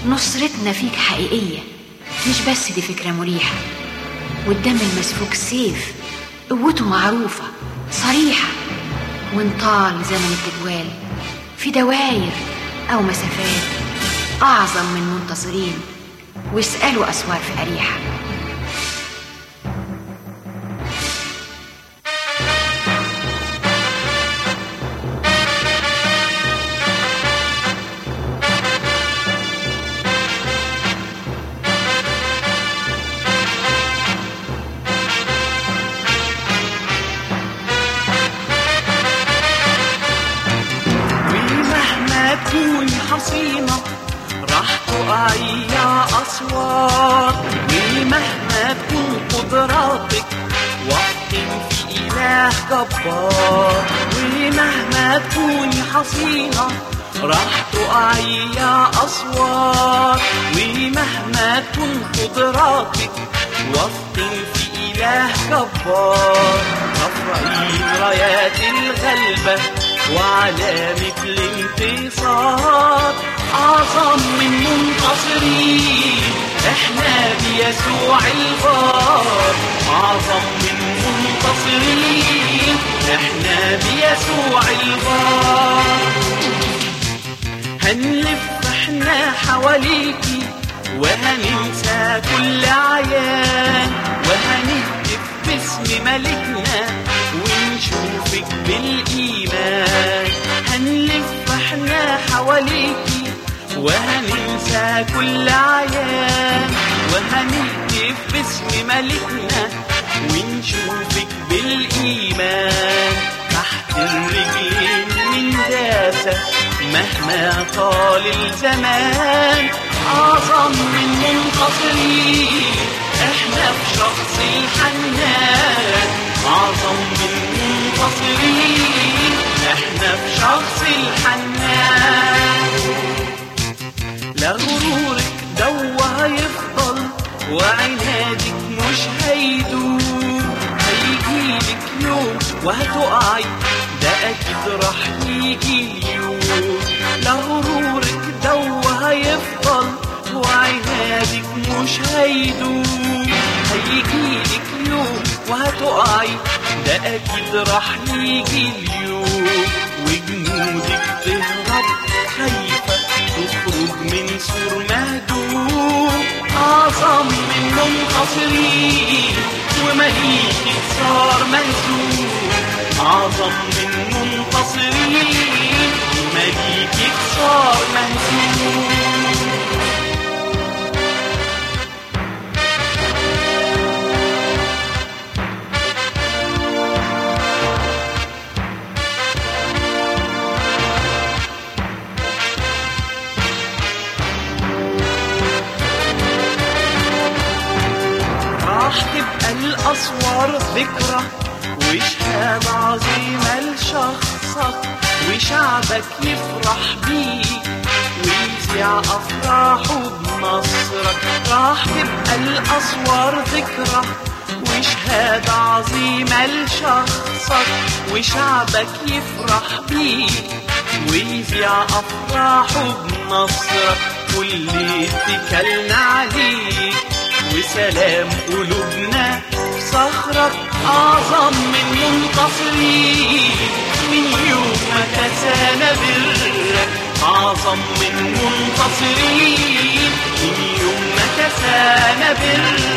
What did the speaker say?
نصرتنا فيك حقيقية مش بس دي فكرة مريحة والدم المسفوك سيف قوته معروفة صريحة وانطال زمن التجوال في دواير أو مسافات أعظم من منتصرين واسألوا أسوار في أريحة ومهما تكوني حصينة راح تقعي يا أسوار ومهما تكون قدراتك وقتك في إله جبار ومهما تكوني حصينة راح تقعي يا أسوار ومهما تكون قدراتك وقتك في إله جبار رفعي رايات الغلبة وعلامة الانتصار أعظم من منتصرين احنا بيسوع الغار أعظم من منتصرين احنا بيسوع الغار هنلف احنا حواليكي وهننسى كل عيان وهنهتف باسم ملكنا ونشوفك بالإيمان هنلف احنا حواليكي وهننسى كل عيان وهنهتف باسم ملكنا ونشوفك بالإيمان تحت الرجلين من داسة مهما طال الزمان أعظم من منتصرين احنا في شخص الحنان أعظم من منتصرين احنا في شخص الحنان لا غرورك دوا هيفضل وعنادك مش هيدوم هيجيلك يوم وهتقعي ده اكيد راح يجي اليوم لا غرورك دوا هيفضل وعنادك مش هيدوم هيجيلك يوم وهتقعي ده اكيد راح يجي اليوم وجنودك تهرب خايفة تخرج من سور مهدوم أعظم من منتصرين ومليكك صار مهزوم أعظم من منتصرين ومليكك صار مهزوم راح تبقى الأسوار ذكرى وشهادة عظيمة لشخصك وشعبك يفرح بيك ويذيع أفراحه بنصرك راح تبقى الأسوار ذكرى وشهادة عظيمة لشخصك وشعبك يفرح بيك ويذيع أفراحه بنصرك كل اتكلنا عليك وسلام قلوبنا في صخرك أعظم من منتصرين من يوم ما كسانا برك أعظم من منتصرين من يوم ما كسانا برك